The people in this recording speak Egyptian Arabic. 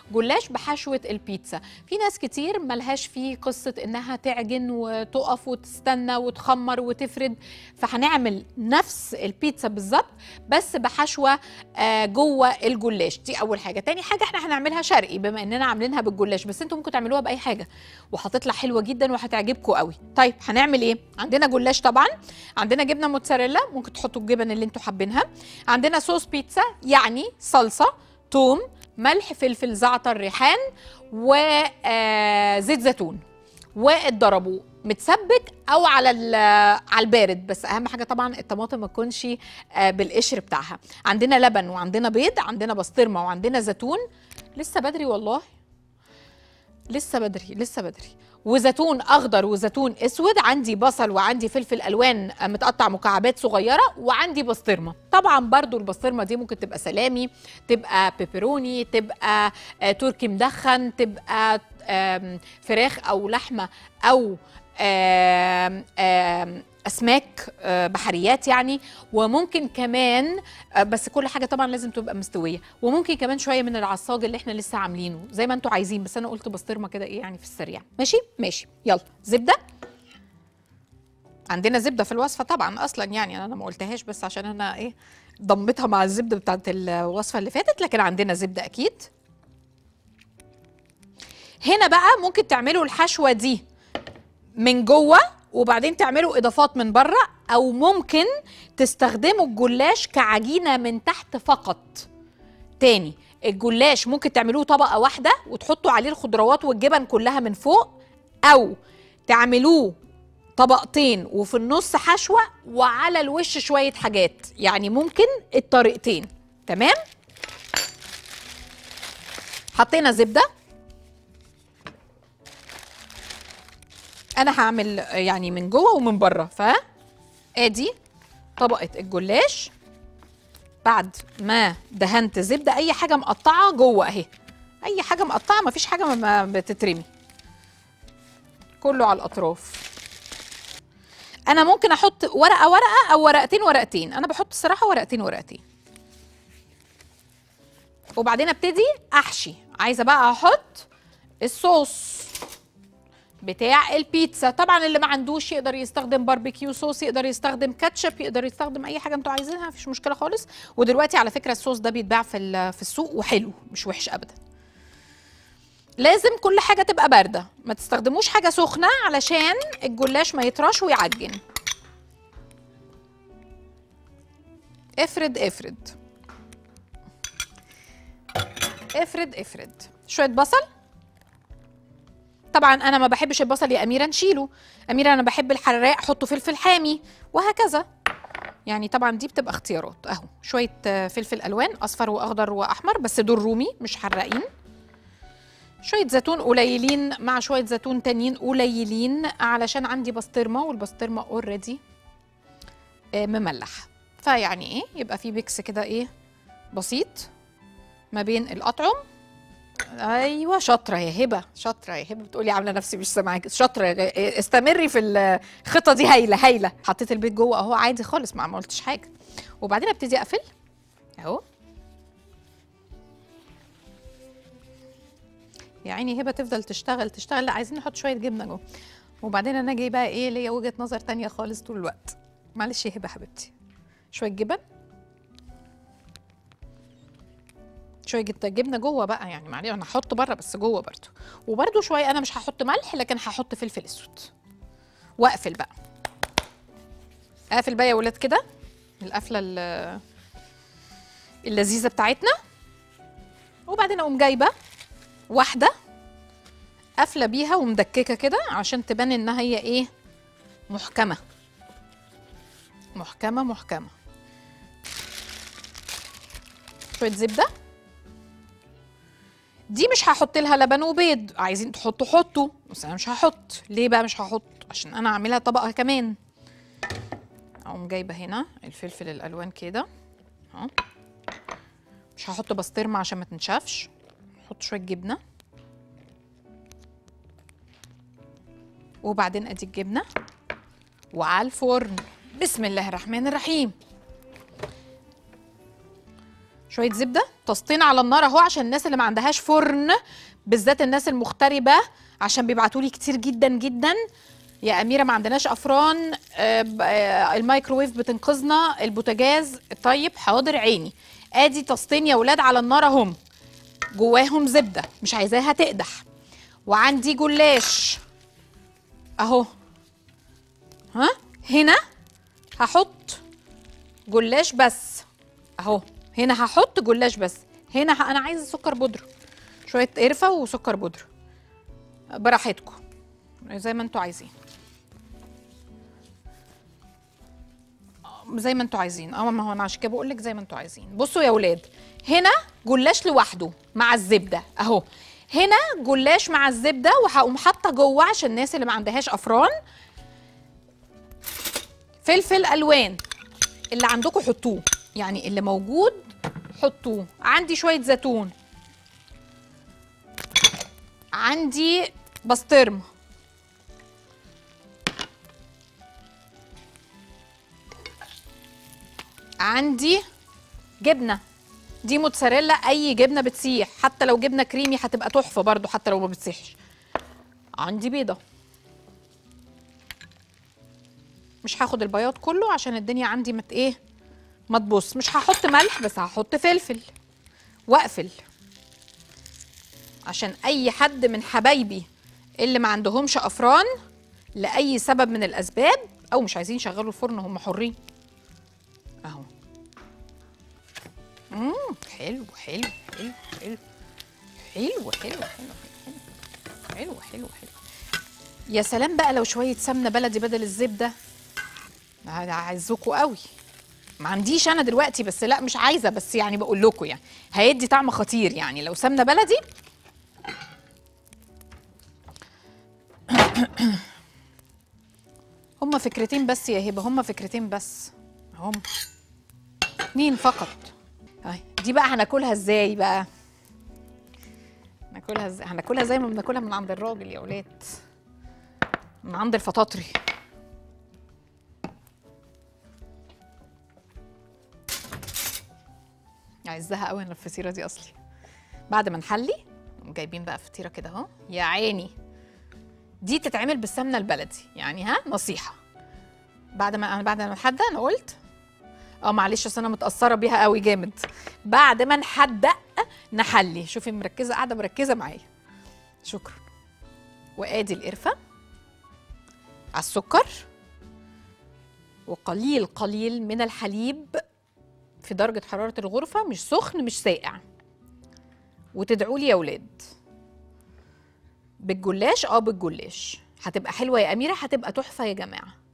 جلاش بحشوه البيتزا في ناس كتير ملهاش فيه قصه انها تعجن وتقف وتستنى وتخمر وتفرد فهنعمل نفس البيتزا بالظبط بس بحشوه آه، جوه الجلاش دي اول حاجه تاني حاجه احنا هنعملها شرقي بما اننا عاملينها بالجلاش بس انتم ممكن تعملوها باي حاجه وهتطلع حلوه جدا وهتعجبكم قوي طيب هنعمل ايه عندنا جلاش طبعا عندنا جبنه موتزاريلا ممكن تحطوا الجبن اللي انتم حابينها عندنا صوص بيتزا يعني صلصه توم ملح فلفل زعتر ريحان وزيت زيتون واتضربوا متسبك او على ال- على البارد بس اهم حاجه طبعا الطماطم ما تكونش آه، بالقشر بتاعها عندنا لبن وعندنا بيض عندنا بسطرمه وعندنا زيتون لسه بدري والله لسه بدري لسه بدري وزيتون اخضر وزيتون اسود عندي بصل وعندي فلفل الوان آه، متقطع مكعبات صغيره وعندي بسطرمه طبعا برضو البسطرمه دي ممكن تبقى سلامي تبقى بيبروني تبقى آه، تركي مدخن تبقى آم، فراخ او لحمه او آم، آم، اسماك آه، بحريات يعني وممكن كمان آه، بس كل حاجه طبعا لازم تبقى مستويه وممكن كمان شويه من العصاج اللي احنا لسه عاملينه زي ما انتوا عايزين بس انا قلت بسطرمه كده ايه يعني في السريع ماشي ماشي يلا زبده عندنا زبده في الوصفه طبعا اصلا يعني انا ما قلتهاش بس عشان انا ايه ضمتها مع الزبده بتاعت الوصفه اللي فاتت لكن عندنا زبده اكيد هنا بقى ممكن تعملوا الحشوه دي من جوه وبعدين تعملوا اضافات من بره او ممكن تستخدموا الجلاش كعجينه من تحت فقط تاني الجلاش ممكن تعملوه طبقه واحده وتحطوا عليه الخضروات والجبن كلها من فوق او تعملوه طبقتين وفي النص حشوه وعلى الوش شويه حاجات يعني ممكن الطريقتين تمام حطينا زبده انا هعمل يعني من جوه ومن بره ف ادي طبقه الجلاش بعد ما دهنت زبده اي حاجه مقطعه جوه اهي اي حاجه مقطعه مفيش حاجه ما بتترمي كله على الاطراف انا ممكن احط ورقه ورقه او ورقتين ورقتين انا بحط الصراحه ورقتين ورقتين وبعدين ابتدي احشي عايزه بقى احط الصوص بتاع البيتزا طبعا اللي ما عندوش يقدر يستخدم باربيكيو صوص يقدر يستخدم كاتشب يقدر يستخدم اي حاجه انتوا عايزينها مفيش مشكله خالص ودلوقتي على فكره الصوص ده بيتباع في ال- في السوق وحلو مش وحش ابدا لازم كل حاجه تبقى بارده ما تستخدموش حاجه سخنه علشان الجلاش ما يطرش ويعجن افرد افرد افرد افرد شويه بصل طبعا انا ما بحبش البصل يا اميره نشيله اميره انا بحب الحراق حطوا فلفل حامي وهكذا يعني طبعا دي بتبقى اختيارات اهو شويه آه، فلفل الوان اصفر واخضر واحمر بس دول رومي مش حراقين شويه زيتون قليلين مع شويه زيتون تانيين قليلين علشان عندي بسطرمه والبسطرمه اوريدي مملح فيعني ايه يبقى في ميكس كده ايه بسيط ما بين الاطعم ايوه شاطره يا هبه شاطره يا هبه بتقولي عامله نفسي مش سامعاك شاطره يا- استمري في الخطه دي هايله هايله حطيت البيت جوه اهو عادي خالص ما ما قلتش حاجه وبعدين ابتدي اقفل اهو يا عيني هبه تفضل تشتغل تشتغل لا عايزين نحط شويه جبنه جوه وبعدين انا جاي بقى ايه ليا وجهه نظر تانية خالص طول الوقت معلش يا هبه حبيبتي شويه جبن شويه جبت جبنه جوه بقى يعني معلش انا هحط بره بس جوه برضو وبرضو شويه انا مش هحط ملح لكن هحط فلفل اسود واقفل بقى اقفل بقى يا ولاد كده القفله ال- اللذيذه بتاعتنا وبعدين اقوم جايبه واحده قافله بيها ومدككه كده عشان تبان انها هي ايه محكمه محكمه محكمه شويه زبده دي مش هحط لها لبن وبيض عايزين تحطوا حطوا بس انا مش هحط ليه بقى مش هحط عشان انا اعملها طبقه كمان اقوم جايبه هنا الفلفل الالوان كده اهو مش هحط بسطرمه عشان ما تنشفش احط شويه جبنه وبعدين ادي الجبنه وعلى الفرن بسم الله الرحمن الرحيم شويه زبده طاستين على النار اهو عشان الناس اللي ما عندهاش فرن بالذات الناس المغتربه عشان بيبعتوا لي كتير جدا جدا يا اميره ما عندناش افران آه، ب- آه، الميكروويف بتنقذنا البوتاجاز طيب حاضر عيني ادي طاستين يا ولاد على النار اهم جواهم زبده مش عايزاها تقدح وعندي جلاش اهو ها هنا هحط جلاش بس اهو هنا هحط جلاش بس هنا ه... انا عايزه سكر بودره شويه قرفه وسكر بودره براحتكم زي ما انتوا عايزين زي ما انتوا عايزين اه ما هو انا عشان كده بقول لك زي ما انتوا عايزين بصوا يا ولاد هنا جلاش لوحده مع الزبده اهو هنا جلاش مع الزبده وهقوم حاطه جوه عشان الناس اللي ما عندهاش افران فلفل الوان اللي عندكم حطوه يعني اللي موجود حطوه عندي شويه زيتون عندي بسطرمه عندي جبنه دي موتزاريلا اي جبنه بتسيح حتى لو جبنه كريمي هتبقى تحفه برضو حتى لو ما بتسيحش عندي بيضه مش هاخد البياض كله عشان الدنيا عندي مت ايه ما تبص مش هحط ملح بس هحط فلفل واقفل عشان اي حد من حبايبي اللي ما عندهمش افران لاي سبب من الاسباب او مش عايزين يشغلوا الفرن هم حرين اهو امم حلو حلو حلو حلو حلو حلو حلو حلو حلو حلو يا سلام بقى لو شويه سمنه بلدي بدل الزبده هعزكوا قوي ما عنديش انا دلوقتي بس لا مش عايزه بس يعني بقول لكم يعني هيدي طعم خطير يعني لو سمنه بلدي هما فكرتين بس يا هبه هما فكرتين بس هم اتنين فقط هاي دي بقى هناكلها ازاي بقى ناكلها ازاي هناكلها زي ما بناكلها من عند الراجل يا ولاد من عند الفطاطري عايزاها قوي انا الفطيره دي اصلي بعد ما نحلي نقوم جايبين بقى فطيره كده اهو يا عيني دي تتعمل بالسمنه البلدي يعني ها نصيحه بعد ما بعد ما نحدى انا قلت اه معلش اصل انا متاثره بيها قوي جامد بعد ما نحدق نحلي شوفي مركزه قاعده مركزه معايا شكرا وادي القرفه على السكر وقليل قليل من الحليب في درجه حراره الغرفه مش سخن مش ساقع وتدعوا لي يا ولاد بالجلاش اه بالجلاش هتبقى حلوه يا اميره هتبقى تحفه يا جماعه